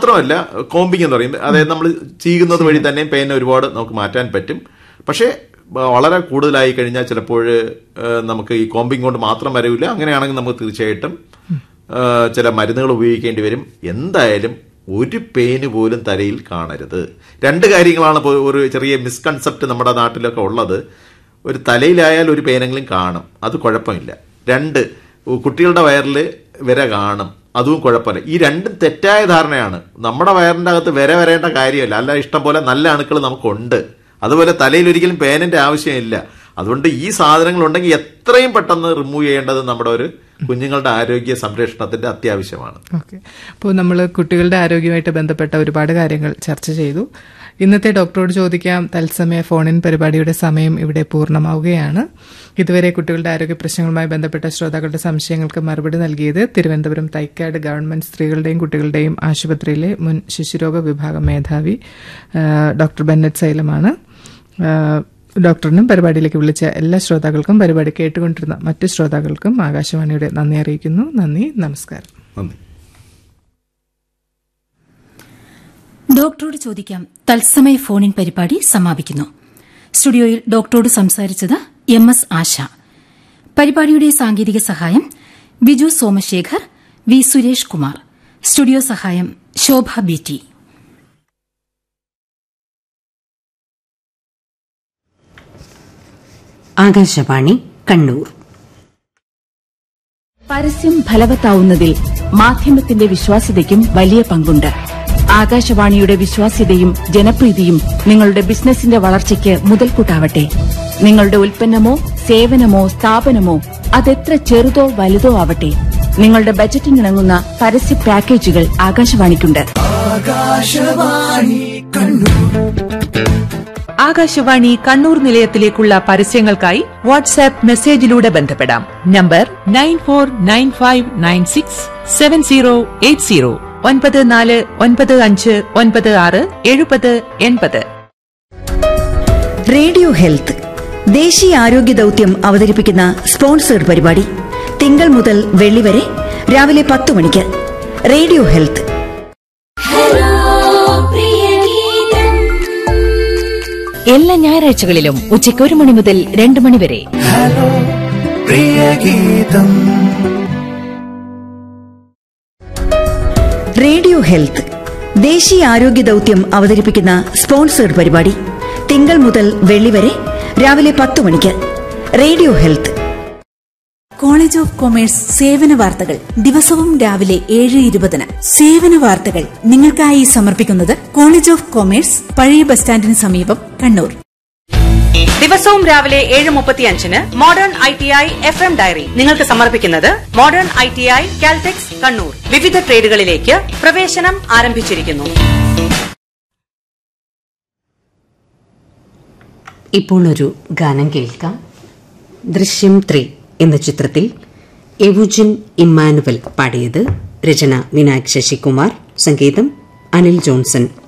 മാത്രമല്ല കോമ്പിങ് എന്ന് പറയുന്നത് അതായത് നമ്മൾ ചെയ്യുന്നത് വഴി തന്നെ പേന ഒരുപാട് നമുക്ക് മാറ്റാൻ പറ്റും പക്ഷേ ബ- വളരെ കൂടുതലായി കഴിഞ്ഞാൽ ചിലപ്പോൾ ഏഹ്, നമുക്ക് ഈ കോമ്പിങ് കൊണ്ട് മാത്രം വരില്ല അങ്ങനെയാണെങ്കിൽ നമുക്ക് തീർച്ചയായിട്ടും ഏഹ്, ചില മരുന്നുകൾ ഉപയോഗിക്കേണ്ടി വരും എന്തായാലും ഒരു പേന് പോലും തലയിൽ കാണരുത് രണ്ട് കാര്യങ്ങളാണ് ഇപ്പോൾ ഒരു ചെറിയ മിസ്കൺസെപ്റ്റ് നമ്മുടെ നാട്ടിലൊക്കെ ഉള്ളത് ഒരു തലയിലായാൽ ഒരു പേനെങ്കിലും കാണും അത് കുഴപ്പമില്ല രണ്ട് കുട്ടികളുടെ വയറിൽ വിര കാണും അതും കുഴപ്പമില്ല ഈ രണ്ടും തെറ്റായ ധാരണയാണ് നമ്മുടെ വയറിൻ്റെ അകത്ത് വിര വരേണ്ട കാര്യമല്ല അല്ല ഇഷ്ടം പോലെ നല്ല അണുക്കൾ നമുക്കുണ്ട് അതുപോലെ തലയിൽ ഒരിക്കലും പേനന്റെ ആവശ്യമില്ല അതുകൊണ്ട് ഈ സാധനങ്ങൾ ഉണ്ടെങ്കിൽ എത്രയും പെട്ടെന്ന് റിമൂവ് ചെയ്യേണ്ടത് നമ്മുടെ ഒരു കുഞ്ഞുങ്ങളുടെ ആരോഗ്യ സംരക്ഷണത്തിന്റെ അത്യാവശ്യമാണ് ഓക്കെ അപ്പോൾ നമ്മൾ കുട്ടികളുടെ ആരോഗ്യമായിട്ട് ബന്ധപ്പെട്ട ഒരുപാട് കാര്യങ്ങൾ ചർച്ച ചെയ്തു ഇന്നത്തെ ഡോക്ടറോട് ചോദിക്കാം തത്സമയ ഫോണിൻ പരിപാടിയുടെ സമയം ഇവിടെ പൂർണ്ണമാവുകയാണ് ഇതുവരെ കുട്ടികളുടെ ആരോഗ്യ പ്രശ്നങ്ങളുമായി ബന്ധപ്പെട്ട ശ്രോതാക്കളുടെ സംശയങ്ങൾക്ക് മറുപടി നൽകിയത് തിരുവനന്തപുരം തൈക്കാട് ഗവൺമെന്റ് സ്ത്രീകളുടെയും കുട്ടികളുടെയും ആശുപത്രിയിലെ മുൻ ശിശുരോഗ വിഭാഗം മേധാവി ആ, ഡോക്ടർ ബെന്നറ്റ് സൈലമാണ് ആ, ഡോക്ടറിനും പരിപാടിയിലേക്ക് വിളിച്ച എല്ലാ ശ്രോതാക്കൾക്കും പരിപാടി കേട്ടുകൊണ്ടിരുന്ന മറ്റു ശ്രോതാക്കൾക്കും ആകാശവാണിയുടെ നന്ദി അറിയിക്കുന്നു നന്ദി നമസ്കാരം നന്ദി ഡോക്ടറോട് ചോദിക്കാം തത്സമയ ഫോണിൻ പരിപാടി സമാപിക്കുന്നു സ്റ്റുഡിയോയിൽ ഡോക്ടറോട് സംസാരിച്ചത് എം എസ് ആശ പരിപാടിയുടെ സാങ്കേതിക സഹായം ബിജു സോമശേഖർ വി സുരേഷ് കുമാർ സ്റ്റുഡിയോ സഹായം ശോഭ ബി ടി ആകാശവാണി കണ്ണൂർ പരസ്യം ഫലവത്താവുന്നതിൽ മാധ്യമത്തിന്റെ വിശ്വാസ്യതയ്ക്കും വലിയ പങ്കുണ്ട് ആകാശവാണിയുടെ വിശ്വാസ്യതയും ജനപ്രീതിയും നിങ്ങളുടെ ബിസിനസിന്റെ വളർച്ചയ്ക്ക് മുതൽക്കൂട്ടാവട്ടെ നിങ്ങളുടെ ഉൽപ്പന്നമോ സേവനമോ സ്ഥാപനമോ അതെത്ര ചെറുതോ വലുതോ ആവട്ടെ നിങ്ങളുടെ ബജറ്റിനിണങ്ങുന്ന പരസ്യ പാക്കേജുകൾ ആകാശവാണിക്കുണ്ട് ആകാശവാണി കണ്ണൂർ നിലയത്തിലേക്കുള്ള പരസ്യങ്ങൾക്കായി വാട്സാപ്പ് മെസ്സേജിലൂടെ ബന്ധപ്പെടാം number nine four nine five nine six seven zero eight zero ഒൻപത് നാല് ഒൻപത് അഞ്ച് ഒൻപത് ആറ് എഴുപത് എൺപത് റേഡിയോ ഹെൽത്ത് ദേശീയ ആരോഗ്യ ദൗത്യം അവതരിപ്പിക്കുന്ന സ്പോൺസേഡ് പരിപാടി തിങ്കൾ മുതൽ വെള്ളി വരെ രാവിലെ പത്ത് മണിക്ക് റേഡിയോ ഹെൽത്ത് എല്ലാ ഞായറാഴ്ചകളിലും ഉച്ചയ്ക്ക് ഒരു മണി മുതൽ രണ്ട് മണി വരെ റേഡിയോ ഹെൽത്ത് ദേശീയ ആരോഗ്യ ദൗത്യം അവതരിപ്പിക്കുന്ന സ്പോൺസേഡ് പരിപാടി തിങ്കൾ മുതൽ വെള്ളി വരെ രാവിലെ പത്ത് മണിക്ക് radio health college of commerce സേവന വാർത്തകൾ ദിവസവും രാവിലെ ഏഴ് ഇരുപതിന് സേവന വാർത്തകൾ നിങ്ങൾക്കായി സമർപ്പിക്കുന്നത് കോളേജ് ഓഫ് കൊമേഴ്സ് പഴയ ബസ് സ്റ്റാൻഡിന് സമീപം കണ്ണൂർ ദിവസവും രാവിലെ ഏഴ് മുപ്പത്തിയഞ്ചിന് modern I T I F M diary നിങ്ങൾക്ക് സമർപ്പിക്കുന്നത് modern I T I Caltex Kannur വിവിധ ട്രേഡുകളിലേക്ക് പ്രവേശനം ആരംഭിച്ചിരിക്കുന്നു ഇപ്പോൾ ഒരു ഗാനം കേൾക്കാം ദൃശ്യം ത്രീ എന്ന ചിത്രത്തിൽ എവുജിൻ ഇമ്മാനുവൽ പാടിയത് രചന വിനായക് ശശികുമാർ സംഗീതം അനിൽ ജോൺസൺ